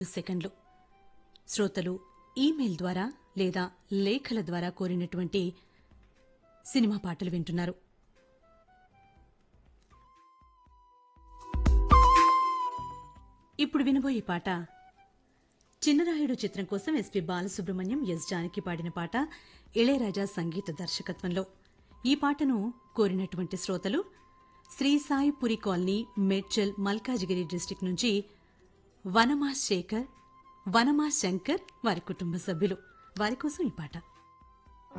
సెకండ్లు శ్రోతలు ఈమెయిల్ ద్వారా లేదా లేఖల ద్వారా కోరినటువంటి సినిమా పాటలు వింటున్నారు ఇప్పుడు వినబోయే పాట చిన్నరాయుడు చిత్రం కోసం ఎస్పి బాలసుబ్రహ్మణ్యం ఎస్ జానకి పాడిన పాట ఇళయరాజా సంగీత దర్శకత్వంలో ఈ పాటను కోరినటువంటి శ్రోతలు శ్రీ సాయిపురి కాలనీ మేడ్చల్ మల్కాజిగిరి డిస్టిక్ నుంచి వనమా శేఖర్ వనమా శంకర్ వారి కుటుంబ సభ్యులు వారి కోసం ఈ పాట